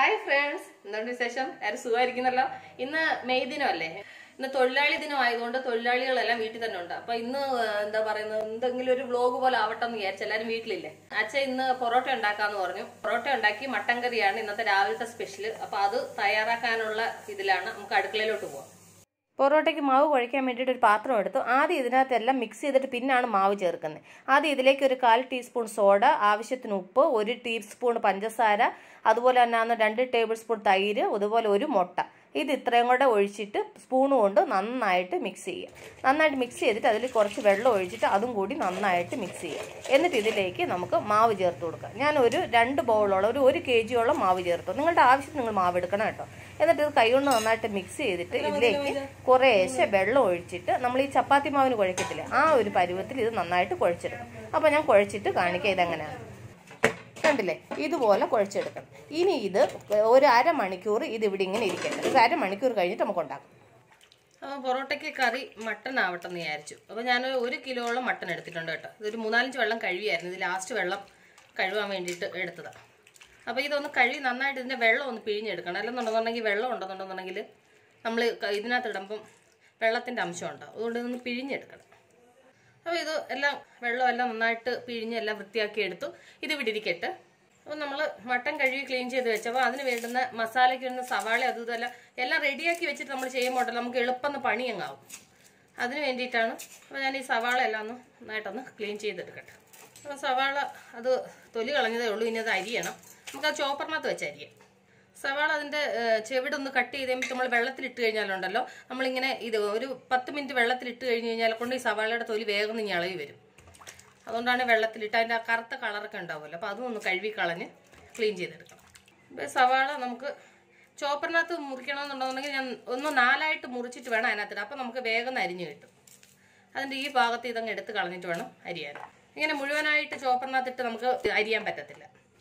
hi friends എന്തുകൊണ്ട് വിശേഷം എല്ലാവരും സുഖമായിരിക്കുന്നല്ലോ ഇന്ന് മെയ് ദിനമല്ലേ ഇന്ന് തൊഴിലാളി ദിനം ആയതുകൊണ്ട് തൊഴിലാളികളെല്ലാം വീട്ടിൽ തന്നെ ഉണ്ട് അപ്പൊ ഇന്ന് ആ, എന്താ പറയുന്നത് എന്തെങ്കിലും ഒരു വ്ലോഗ് പോലെ ആവട്ടെ എന്ന് വിചാരിച്ചു എല്ലാവരും വീട്ടിലില്ലേ അച്ഛൻ ഇന്ന് പൊറോട്ട ഉണ്ടാക്കാന്ന് പറഞ്ഞു പൊറോട്ട ഉണ്ടാക്കി മട്ടൻ കറിയാണ് ഇന്നത്തെ രാവിലത്തെ സ്പെഷ്യൽ അപ്പൊ അത് തയ്യാറാക്കാനുള്ള ഇതിലാണ് നമുക്ക് അടുക്കളയിലോട്ട് പോവാം പൊറോട്ടയ്ക്ക് മാവ് കുഴയ്ക്കാൻ വേണ്ടിയിട്ട് ഒരു പാത്രം എടുത്തു ആദ്യം ഇതിനകത്തെല്ലാം മിക്സ് ചെയ്തിട്ട് പിന്നാണ് മാവ് ചേർക്കുന്നത് ആദ്യം ഇതിലേക്ക് ഒരു കാൽ ടീസ്പൂൺ സോഡ ആവശ്യത്തിന് ഉപ്പ് ഒരു ടീസ്പൂൺ പഞ്ചസാര അതുപോലെ തന്നെ രണ്ട് ടേബിൾ സ്പൂൺ തൈര് അതുപോലെ ഒരു മുട്ട ഇത് ഇത്രയും കൂടെ ഒഴിച്ചിട്ട് സ്പൂൺ കൊണ്ട് നന്നായിട്ട് മിക്സ് ചെയ്യുക നന്നായിട്ട് മിക്സ് ചെയ്തിട്ട് അതിൽ കുറച്ച് വെള്ളം ഒഴിച്ചിട്ട് അതും കൂടി നന്നായിട്ട് മിക്സ് ചെയ്യുക എന്നിട്ട് ഇതിലേക്ക് നമുക്ക് മാവ് ചേർത്ത് കൊടുക്കാം ഞാൻ ഒരു രണ്ട് ബൗളോളം ഒരു ഒരു കെ ജിയോളം മാവ് ചേർത്തു നിങ്ങളുടെ ആവശ്യത്തിന് നിങ്ങൾ മാവ് എടുക്കണം കേട്ടോ എന്നിട്ട് ഇത് കൈകൊണ്ട് നന്നായിട്ട് മിക്സ് ചെയ്തിട്ട് ഇതിലേക്ക് കുറേശ്ശെ വെള്ളം ഒഴിച്ചിട്ട് നമ്മൾ ഈ ചപ്പാത്തി മാവിന് കുഴക്കത്തില്ലേ ആ ഒരു പരുവത്തിൽ ഇത് നന്നായിട്ട് കുഴച്ചെടുക്കും അപ്പോൾ ഞാൻ കുഴച്ചിട്ട് കാണിക്കാം ഇതെങ്ങനെയാണ് കണ്ടില്ലേ ഇതുപോലെ കുഴച്ചെടുക്കണം ഇനി ഇത് ഒരു അരമണിക്കൂർ ഇത് ഇവിടെ ഇങ്ങനെ ഇരിക്കട്ടെ ഒരു അരമണിക്കൂർ കഴിഞ്ഞിട്ട് നമുക്ക് ഉണ്ടാക്കാം അപ്പോൾ പൊറോട്ടയ്ക്ക് കറി മട്ടൺ ആവട്ടെ എന്ന് വിചാരിച്ചു അപ്പോൾ ഞാൻ ഒരു കിലോളം മട്ടൺ എടുത്തിട്ടുണ്ട് കേട്ടോ ഇതൊരു മൂന്നാലഞ്ച് വെള്ളം കഴുകിയായിരുന്നു ഇത് ലാസ്റ്റ് വെള്ളം കഴുകാൻ വേണ്ടിയിട്ട് എടുത്തതാണ് അപ്പോൾ ഇതൊന്ന് കഴുകി നന്നായിട്ട് ഇതിൻ്റെ വെള്ളം ഒന്ന് പിഴിഞ്ഞെടുക്കണം അല്ലെന്നുണ്ടെന്നുണ്ടെങ്കിൽ വെള്ളം ഉണ്ടെന്നുണ്ടെന്നുണ്ടെങ്കിൽ നമ്മൾ ഇതിനകത്ത് ഇടുമ്പം വെള്ളത്തിൻ്റെ അംശം ഉണ്ടാവും അതുകൊണ്ട് ഇതൊന്ന് പിഴിഞ്ഞെടുക്കണം അപ്പോൾ ഇത് എല്ലാം വെള്ളമെല്ലാം നന്നായിട്ട് പിഴിഞ്ഞ് എല്ലാം വൃത്തിയാക്കി എടുത്തു ഇത് ഇവിടെ ഇരിക്കട്ടെ അപ്പോൾ നമ്മൾ മട്ടൻ കഴുകി ക്ലീൻ ചെയ്ത് വെച്ചപ്പോൾ അതിന് വേണ്ടുന്ന മസാലയ്ക്ക് വേണ്ടുന്ന സവാള അതും ഇതെല്ലാം എല്ലാം റെഡിയാക്കി വെച്ചിട്ട് നമ്മൾ ചെയ്യുമ്പോൾ നമുക്ക് എളുപ്പം പണി അങ്ങാവും അതിന് വേണ്ടിയിട്ടാണ് അപ്പോൾ ഞാൻ ഈ സവാള എല്ലാം ഒന്ന് നന്നായിട്ടൊന്ന് ക്ലീൻ ചെയ്തെടുക്കട്ടെ അപ്പോൾ സവാള അത് തൊലി കളഞ്ഞതേ ഉള്ളൂ ഇനി അത് അരിയണം നമുക്ക് ആ ചോപ്പറിനകത്ത് വെച്ച് അരിയാം സവാള അതിൻ്റെ ചെവിടൊന്ന് കട്ട് ചെയ്ത് കഴിയുമ്പോൾ നമ്മൾ വെള്ളത്തിലിട്ട് കഴിഞ്ഞാലുണ്ടല്ലോ നമ്മളിങ്ങനെ ഇത് ഒരു പത്ത് മിനിറ്റ് വെള്ളത്തിലിട്ട് കഴിഞ്ഞ് കഴിഞ്ഞാൽ കൊണ്ട് ഈ സവാളയുടെ തൊലി വേഗം ഇനി ഇളകി വരും അതുകൊണ്ടാണ് വെള്ളത്തിലിട്ട് അതിൻ്റെ ആ കറുത്ത കളറൊക്കെ ഉണ്ടാവുമല്ലോ അപ്പോൾ അതും ഒന്ന് കഴുകി കളഞ്ഞ് ക്ലീൻ ചെയ്തെടുക്കണം ഇപ്പോൾ സവാള നമുക്ക് ചോപ്പറിനകത്ത് മുറിക്കണമെന്നുണ്ടെന്നുണ്ടെങ്കിൽ ഞാൻ ഒന്ന് നാലായിട്ട് മുറിച്ചിട്ട് വേണം അതിനകത്തിട്ട് അപ്പോൾ നമുക്ക് വേഗം അരിഞ്ഞ് കിട്ടും അതിൻ്റെ ഈ ഭാഗത്ത് ഇതങ്ങ് എടുത്ത് കളഞ്ഞിട്ട് വേണം അരിയാൻ ഇങ്ങനെ മുഴുവനായിട്ട് ചോപ്പറിനകത്തിട്ട് നമുക്ക് അരിയാൻ പറ്റത്തില്ല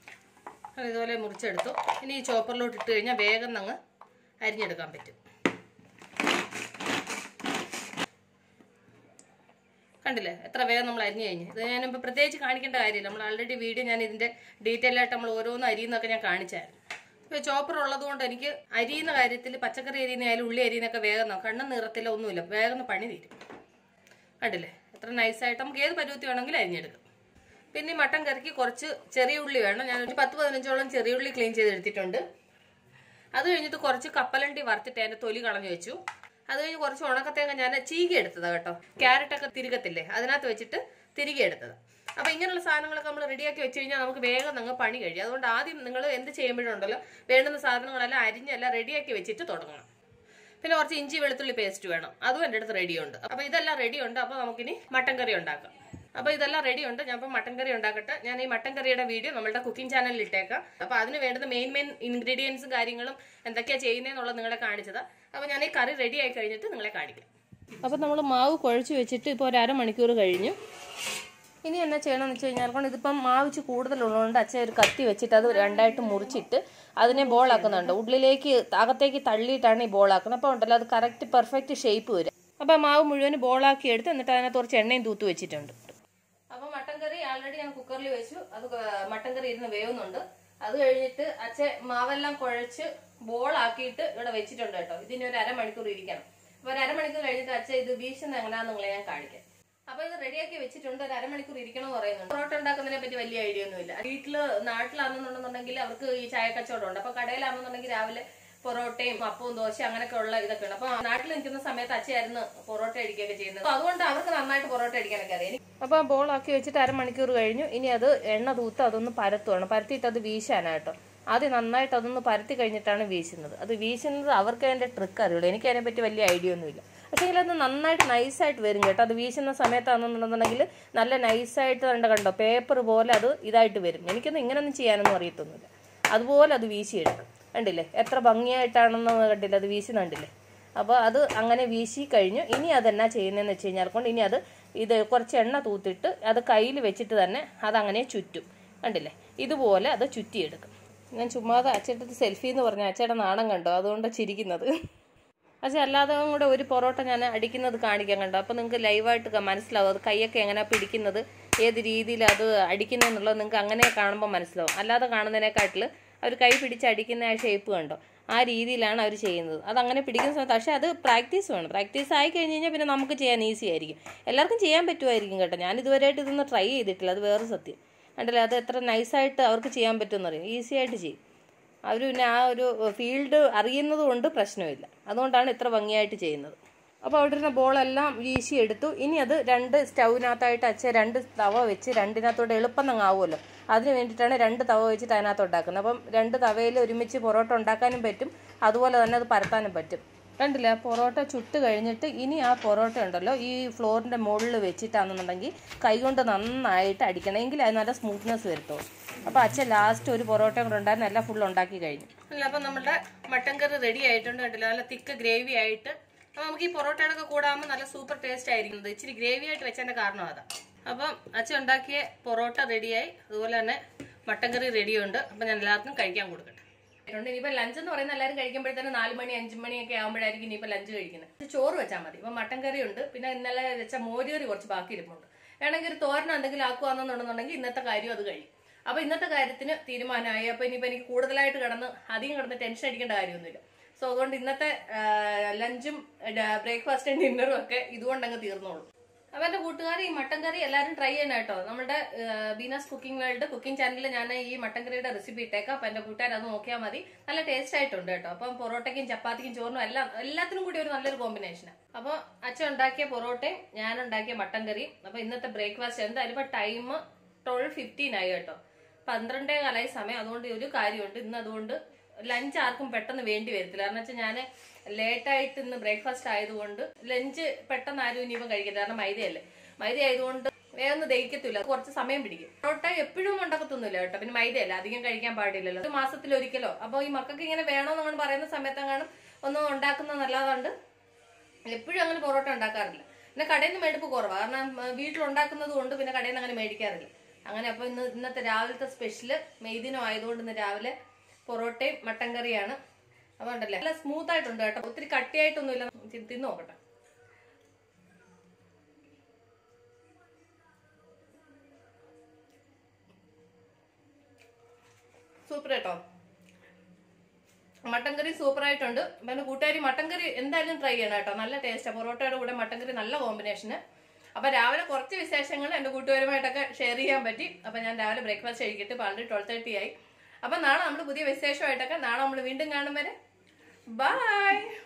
അത് ഇതുപോലെ മുറിച്ചെടുത്തു ഇനി ഈ ചോപ്പറിലോട്ട് ഇട്ട് കഴിഞ്ഞാൽ വേഗം അങ്ങ് അരിഞ്ഞെടുക്കാൻ പറ്റും കണ്ടില്ലേ എത്ര വേഗം നമ്മൾ അരിഞ്ഞു കഴിഞ്ഞു ഇത് ഞാനിപ്പോൾ പ്രത്യേകിച്ച് കാണിക്കേണ്ട കാര്യമില്ല നമ്മൾ ആൾറെഡി വീഡിയോ ഞാൻ ഇതിൻ്റെ ഡീറ്റെയിൽ ആയിട്ട് നമ്മൾ ഓരോന്ന് അരിയുന്നൊക്കെ ഞാൻ കാണിച്ചായിരുന്നു ഇപ്പോൾ ചോപ്പർ ഉള്ളതുകൊണ്ട് എനിക്ക് അരിയുന്ന കാര്യത്തിൽ പച്ചക്കറി അരിയുന്നതായാലും ഉള്ളി അരിയുന്നൊക്കെ വേഗം ന- കണ്ണും നിറത്തില്ല ഒന്നുമില്ല വേഗം പണി തീരും കണ്ടില്ലേ എത്ര നൈസായിട്ട് നമുക്ക് ഏത് പരുവത്തി വേണമെങ്കിലും അരിഞ്ഞെടുക്കാം പിന്നെ ഈ മട്ടൻ കറിക്ക് കുറച്ച് ചെറിയ ഉള്ളി വേണം ഞാനൊരു പത്ത് പതിനഞ്ചോളം ചെറിയ ഉള്ളി ക്ലീൻ ചെയ്തെടുത്തിട്ടുണ്ട് അത് കഴിഞ്ഞിട്ട് കുറച്ച് കപ്പലണ്ടി വറുത്തിട്ട് അതിന്റെ തൊലി കളഞ്ഞു വെച്ചു അത് കഴിഞ്ഞ് കുറച്ച് ഉണക്കത്തേങ്ങ ഞാൻ ചീകി എടുത്തതാ കേട്ടോ ക്യാരറ്റ് ഒക്കെ തിരികത്തില്ലേ അതിനകത്ത് വെച്ചിട്ട് തിരികെ എടുത്തത് അപ്പൊ ഇങ്ങനെയുള്ള സാധനങ്ങളൊക്കെ നമ്മൾ റെഡിയാക്കി വെച്ച് കഴിഞ്ഞാൽ നമുക്ക് വേഗം നിങ്ങൾ പണി കഴിയും അതുകൊണ്ട് ആദ്യം നിങ്ങൾ എന്ത് ചെയ്യുമ്പോഴുണ്ടല്ലോ വേണ്ടുന്ന സാധനങ്ങളെല്ലാം അരിഞ്ഞെല്ലാം റെഡിയാക്കി വെച്ചിട്ട് തുടങ്ങണം പിന്നെ കുറച്ച് ഇഞ്ചി വെളുത്തുള്ളി പേസ്റ്റ് വേണം അതും എൻ്റെ അടുത്ത് റെഡിയുണ്ട് അപ്പൊ ഇതെല്ലാം റെഡിയുണ്ട് അപ്പൊ നമുക്കിനി മട്ടൻ കറി ഉണ്ടാക്കാം അപ്പൊ ഇതെല്ലാം റെഡി ഉണ്ട് ഞാൻ ഇപ്പൊ മട്ടൻ കറി ഉണ്ടാക്കട്ടെ ഞാൻ ഈ മട്ടൻ കറിയുടെ വീഡിയോ നമ്മളുടെ കുക്കിംഗ് ചാനലിൽ ഇട്ടേക്കാം അപ്പൊ അതിന് വേണ്ടുന്ന മെയിൻ മെയിൻ ഇൻഗ്രീഡിയൻസും കാര്യങ്ങളും എന്തൊക്കെയാ ചെയ്യുന്നതെന്നുള്ളത് നിങ്ങളെ കാണിച്ചതാ അപ്പൊ ഞാൻ ഈ കറി റെഡി ആയി കഴിഞ്ഞിട്ട് നിങ്ങളെ കാണിക്കാം അപ്പൊ നമ്മൾ മാവ് കുഴച്ച് വെച്ചിട്ട് ഇപ്പോൾ ഒരു അരമണിക്കൂർ കഴിഞ്ഞു ഇനി എന്നാ ചെയ്യണമെന്ന് വെച്ച് കഴിഞ്ഞാൽ കൊണ്ട് ഇതിപ്പം മാവിച്ച് കൂടുതലുള്ളതുകൊണ്ട് അച്ഛൻ ഒരു കത്തി വെച്ചിട്ട് അത് രണ്ടായിട്ട് മുറിച്ചിട്ട് അതിനെ ബോളാക്കുന്നുണ്ട് ഉള്ളിലേക്ക് അകത്തേക്ക് തള്ളിയിട്ടാണ് ഈ ബോളാക്കുന്നത് അപ്പോൾ ഉണ്ടല്ലോ അത് കറക്റ്റ് പെർഫെക്റ്റ് ഷേപ്പ് വരും അപ്പോൾ മാവ് മുഴുവൻ ബോളാക്കി എടുത്ത് എന്നിട്ട് അതിനകത്ത് കുറച്ച് എണ്ണയും തൂത്ത് വെച്ചിട്ടുണ്ട് അപ്പോൾ മട്ടൻ കറി ആൾറെഡി ഞാൻ കുക്കറിൽ വെച്ചു അത് മട്ടൻ കറി ഇരുന്ന് വേവുന്നുണ്ട് അത് കഴിഞ്ഞിട്ട് അച്ഛൻ മാവെല്ലാം കുഴച്ച് ബോളാക്കിയിട്ട് ഇവിടെ വെച്ചിട്ടുണ്ട് കേട്ടോ ഇതിന് ഒരു അരമണിക്കൂർ ഇരിക്കണം അപ്പോൾ ഒരു അരമണിക്കൂർ കഴിഞ്ഞിട്ട് അച്ഛൻ ഇത് വീശുന്ന എങ്ങനെയാണെന്ന് നിങ്ങളെ ഞാൻ കാണിക്കാം അപ്പൊ ഇത് റെഡിയാക്കി വെച്ചിട്ടുണ്ട് ഒരു അരമണിക്കൂർ ഇരിക്കണം എന്ന് പറയുന്നുണ്ട് പൊറോട്ട ഉണ്ടാക്കുന്നതിനെ പറ്റി വലിയ ഐഡിയ ഒന്നുമില്ല വീട്ടില് നാട്ടിലാണെന്നുണ്ടെന്നുണ്ടെങ്കിൽ അവർക്ക് ഈ ചായ കച്ചവടം ഉണ്ട് അപ്പൊ കടയിലാണെന്നുണ്ടെങ്കിൽ രാവിലെ പൊറോട്ടയും അപ്പവും ദോശ അങ്ങനെയൊക്കെ ഉള്ള ഇതൊക്കെ ഉണ്ട് അപ്പൊ നാട്ടിൽ നിൽക്കുന്ന സമയത്ത് അച്ഛയായിരുന്നു പൊറോട്ട അടിക്കുകയൊക്കെ ചെയ്യുന്നത് അപ്പൊ അതുകൊണ്ട് അവർക്ക് നന്നായിട്ട് പൊറോട്ട അടിക്കാനൊക്കെ അറിയാം അപ്പൊ ബോളാക്കി വെച്ചിട്ട് അരമണിക്കൂർ കഴിഞ്ഞു ഇനി അത് എണ്ണ തൂത്ത് അതൊന്ന് പരത്തുവാണ് പരത്തിയിട്ട് അത് വീശാനായിട്ടോ ആദ്യം നന്നായിട്ട് അതൊന്ന് പരത്തി കഴിഞ്ഞിട്ടാണ് വീശുന്നത് അത് വീശുന്നത് അവർക്ക് അതിന്റെ ട്രിക്ക് അറിയുള്ളൂ എനിക്ക് അതിനെപ്പറ്റി വലിയ ഐഡിയ ഒന്നുമില്ല പക്ഷേ അത് നന്നായിട്ട് നൈസായിട്ട് വരും കേട്ടോ അത് വീശുന്ന സമയത്താണെന്നുണ്ടെന്നുണ്ടെങ്കിൽ നല്ല നൈസായിട്ട് കണ്ട കണ്ടോ പേപ്പർ പോലെ അത് ഇതായിട്ട് വരും എനിക്കൊന്നും ഇങ്ങനൊന്നും ചെയ്യാനൊന്നും അറിയത്തൊന്നുമില്ല അതുപോലെ അത് വീശിയെടുക്കും കണ്ടില്ലേ എത്ര ഭംഗിയായിട്ടാണെന്ന് കണ്ടില്ല അത് വീശുന്ന കണ്ടില്ലേ അപ്പോൾ അത് അങ്ങനെ വീശി കഴിഞ്ഞു ഇനി അതെന്നാ ചെയ്യുന്നതെന്ന് വെച്ച് കഴിഞ്ഞാൽ കൊണ്ട് ഇനി അത് ഇത് കുറച്ച് എണ്ണ തൂത്തിട്ട് അത് കയ്യിൽ വെച്ചിട്ട് തന്നെ അതങ്ങനെ ചുറ്റും കണ്ടില്ലേ ഇതുപോലെ അത് ചുറ്റിയെടുക്കും ഞാൻ ചുമ്മാതെ അച്ചേട്ടത്ത് സെൽഫി എന്ന് പറഞ്ഞ അച്ചേട്ടൻ നാണം കണ്ടോ അതുകൊണ്ട് ചിരിക്കുന്നത് പക്ഷെ അല്ലാതെ കൂടെ ഒരു പൊറോട്ട ഞാൻ അടിക്കുന്നത് കാണിക്കാൻ കണ്ടോ അപ്പോൾ നിങ്ങൾക്ക് ലൈവായിട്ട് മനസ്സിലാവും അത് കൈയൊക്കെ എങ്ങനെയാണ് പിടിക്കുന്നത് ഏത് രീതിയിൽ അത് അടിക്കുന്നതെന്നുള്ളത് നിങ്ങൾക്ക് അങ്ങനെ കാണുമ്പോൾ മനസ്സിലാവും അല്ലാതെ കാണുന്നതിനെക്കാട്ടിൽ അവർ കൈ പിടിച്ചടിക്കുന്ന ആ ഷേപ്പ് കണ്ടോ ആ രീതിയിലാണ് അവർ ചെയ്യുന്നത് അതങ്ങനെ പിടിക്കുന്ന സമയത്ത് പക്ഷേ അത് പ്രാക്ടീസ് വേണം പ്രാക്ടീസ് ആയി കഴിഞ്ഞ് കഴിഞ്ഞാൽ പിന്നെ നമുക്ക് ചെയ്യാൻ ഈസി ആയിരിക്കും എല്ലാവർക്കും ചെയ്യാൻ പറ്റുമായിരിക്കും കേട്ടോ ഞാൻ ഇതുവരെയായിട്ട് ഇതൊന്നും ട്രൈ ചെയ്തിട്ടില്ല അത് വേറെ സത്യം കണ്ടല്ലേ അത് എത്ര നൈസായിട്ട് അവർക്ക് ചെയ്യാൻ പറ്റുമെന്ന് അറിയാം ഈസി ആയിട്ട് ചെയ്യും അവർ പിന്നെ ആ ഒരു ഫീൽഡ് അറിയുന്നത് കൊണ്ട് പ്രശ്നമില്ല അതുകൊണ്ടാണ് ഇത്ര ഭംഗിയായിട്ട് ചെയ്യുന്നത് അപ്പോൾ അവിടെ ഇരുന്ന ബോളെല്ലാം വീശി എടുത്തു ഇനി അത് രണ്ട് സ്റ്റൗവിനകത്തായിട്ട് അച്ഛൻ രണ്ട് തവ വെച്ച് രണ്ടിനകത്തോടെ എളുപ്പം അങ്ങാവുമല്ലോ അതിന് വേണ്ടിയിട്ടാണ് രണ്ട് തവ വെച്ചിട്ട് അതിനകത്ത് ഉണ്ടാക്കുന്നത് അപ്പം രണ്ട് തവയിൽ ഒരുമിച്ച് പൊറോട്ട ഉണ്ടാക്കാനും പറ്റും അതുപോലെ തന്നെ അത് പരത്താനും പറ്റും കണ്ടില്ല പൊറോട്ട ചുട്ട് കഴിഞ്ഞിട്ട് ഇനി ആ പൊറോട്ട ഉണ്ടല്ലോ ഈ ഫ്ലോറിൻ്റെ മുകളിൽ വെച്ചിട്ടാണെന്നുണ്ടെങ്കിൽ കൈകൊണ്ട് നന്നായിട്ട് അടിക്കണം എങ്കിൽ അത് നല്ല സ്മൂത്ത്നെസ് വരുത്തുള്ളൂ അപ്പോൾ അച്ഛൻ ലാസ്റ്റ് ഒരു പൊറോട്ട കൂടെ ഉണ്ടായിരുന്നു എല്ലാം ഫുൾ ഉണ്ടാക്കി കഴിഞ്ഞു അല്ല അപ്പം നമ്മുടെ മട്ടൻ കറി റെഡി ആയിട്ടുണ്ട് കണ്ടില്ല നല്ല തിക്ക് ഗ്രേവി ആയിട്ട് അപ്പം നമുക്ക് ഈ പൊറോട്ടയുടെ ഒക്കെ കൂടാകുമ്പോൾ നല്ല സൂപ്പർ ടേസ്റ്റ് ആയിരിക്കുന്നത് ഇച്ചിരി ഗ്രേവി ആയിട്ട് വെച്ചതിന്റെ കാരണം അതാ അപ്പം അച്ഛൻ ഉണ്ടാക്കിയ പൊറോട്ട റെഡിയായി അതുപോലെ തന്നെ മട്ടൻ കറി റെഡിയുണ്ട് അപ്പം ഞാൻ എല്ലാവർക്കും കഴിക്കാൻ കൊടുക്കട്ടെ ഉണ്ട് ഇനിയിപ്പോൾ ലഞ്ച് എന്ന് പറയുന്ന എല്ലാവരും കഴിക്കുമ്പോഴത്തേനും നാല് മണി അഞ്ച് മണിയൊക്കെ ആകുമ്പോഴായിരിക്കും ഇനിയിപ്പോൾ ലഞ്ച് കഴിക്കുന്നത് ഇത് ചോറ് വെച്ചാൽ മതി ഇപ്പം മട്ടൻ കറി ഉണ്ട് പിന്നെ ഇന്നലെ വെച്ച മോര് കറി കുറച്ച് ബാക്കി ഇരിപ്പുണ്ട് വേണമെങ്കിൽ ഒരു തോരൻ എന്തെങ്കിലും ആക്കുവാണെന്നുണ്ടെന്നുണ്ടെങ്കിൽ ഇന്നത്തെ കാര്യം അത് കഴിയും അപ്പൊ ഇന്നത്തെ കാര്യത്തിന് തീരുമാനമായി അപ്പൊ ഇനിയിപ്പോ എനിക്ക് കൂടുതലായിട്ട് കിടന്ന് അധികം കിടന്ന് ടെൻഷൻ അടിക്കേണ്ട കാര്യമൊന്നുമില്ല സോ അതുകൊണ്ട് ഇന്നത്തെ ലഞ്ചും ബ്രേക്ക്ഫാസ്റ്റും ഡിന്നറും ഒക്കെ ഇതുകൊണ്ട് അങ്ങ് തീർന്നോളൂ അപ്പൊ എന്റെ കൂട്ടുകാർ ഈ മട്ടൻ കറി എല്ലാവരും ട്രൈ ചെയ്യണം കേട്ടോ നമ്മുടെ ബീനാസ് കുക്കിംഗ് വേൾഡ് കുക്കിംഗ് ചാനലിൽ ഞാൻ ഈ മട്ടൻ കറിയുടെ റെസിപ്പി ഇട്ടേക്കാം അപ്പൊ എന്റെ കൂട്ടുകാർ അത് നോക്കിയാൽ മതി നല്ല ടേസ്റ്റ് ആയിട്ടുണ്ട് കേട്ടോ അപ്പം പൊറോട്ടയ്ക്കും ചപ്പാത്തിക്കും ചോറിനും എല്ലാം എല്ലാത്തിനും കൂടി ഒരു നല്ലൊരു കോമ്പിനേഷനാണ് അപ്പൊ അച്ഛൻ ഉണ്ടാക്കിയ പൊറോട്ടയും ഞാൻ ഉണ്ടാക്കിയ മട്ടൻ കറിയും അപ്പൊ ഇന്നത്തെ ബ്രേക്ക്ഫാസ്റ്റ് എന്തായാലും ഇപ്പൊ ടൈം ട്വൽവ് ഫിഫ്റ്റീൻ ആയി കേട്ടോ പന്ത്രണ്ടേ കാലായി സമയം അതുകൊണ്ട് ഒരു കാര്യമുണ്ട് ഇന്ന് അതുകൊണ്ട് ലഞ്ച് ആർക്കും പെട്ടെന്ന് വേണ്ടി വരത്തില്ല കാരണം വെച്ചാൽ ഞാൻ ലേറ്റായിട്ട് ഇന്ന് ബ്രേക്ക്ഫാസ്റ്റ് ആയതുകൊണ്ട് ലഞ്ച് പെട്ടെന്ന് ആരും ഇനിയിപ്പം കഴിക്കില്ല കാരണം മൈദയല്ലേ മൈദ ആയതുകൊണ്ട് വേഗം ദഹിക്കത്തില്ല അത് കുറച്ച് സമയം പിടിക്കും പൊറോട്ട എപ്പോഴും ഉണ്ടാക്കത്തൊന്നുമില്ല കേട്ടോ പിന്നെ മൈദയല്ല അധികം കഴിക്കാൻ പാടില്ലല്ലോ ഒരു മാസത്തിൽ ഒരിക്കലോ അപ്പോൾ ഈ മക്കൾക്ക് ഇങ്ങനെ വേണമെന്ന് നമ്മൾ പറയുന്ന സമയത്തെങ്ങാനും ഒന്നും ഉണ്ടാക്കുന്നത് നല്ലതാണ്ട് എപ്പോഴും അങ്ങനെ പൊറോട്ട ഉണ്ടാക്കാറില്ല പിന്നെ കടയിൽ നിന്ന് മേടിപ്പ് കുറവാണ് കാരണം ആ, വീട്ടിലുണ്ടാക്കുന്നത് കൊണ്ട് പിന്നെ കടയിൽ നിന്ന് അങ്ങനെ മേടിക്കാറില്ല അങ്ങനെ അപ്പോൾ ഇന്ന് ഇന്നത്തെ രാവിലത്തെ സ്പെഷ്യല് മെയ്ദിനം ആയതുകൊണ്ട് ഇന്ന് രാവിലെ പൊറോട്ടയും മട്ടൻ കറിയാണ് അപ്പോൾ ഉണ്ടല്ലേ നല്ല സ്മൂത്ത് ആയിട്ടുണ്ട് കേട്ടോ ഒത്തിരി കട്ടിയായിട്ടൊന്നുമില്ല തി- തിന്ന് നോക്കട്ടെ സൂപ്പർ കേട്ടോ മട്ടൻ കറി സൂപ്പർ ആയിട്ടുണ്ട് പിന്നെ കൂട്ടുകാരി മട്ടൻ കറി എന്തായാലും ട്രൈ ചെയ്യണം കേട്ടോ നല്ല ടേസ്റ്റാണ് പൊറോട്ടയുടെ കൂടെ മട്ടൻ കറി നല്ല കോമ്പിനേഷന് അപ്പൊ രാവിലെ കുറച്ച് വിശേഷങ്ങൾ എന്റെ കൂട്ടുകാരുമായിട്ടൊക്കെ ഷെയർ ചെയ്യാൻ പറ്റി അപ്പൊ ഞാൻ രാവിലെ ബ്രേക്ക്ഫാസ്റ്റ് കഴിക്കിട്ട് ഇപ്പൊ ആൾറെഡി ട്വൽവ് തേർട്ടി ആയി അപ്പൊ നാളെ നമ്മൾ പുതിയ വിശേഷമായിട്ടൊക്കെ നാളെ നമ്മൾ വീണ്ടും കാണും വരെ ബൈ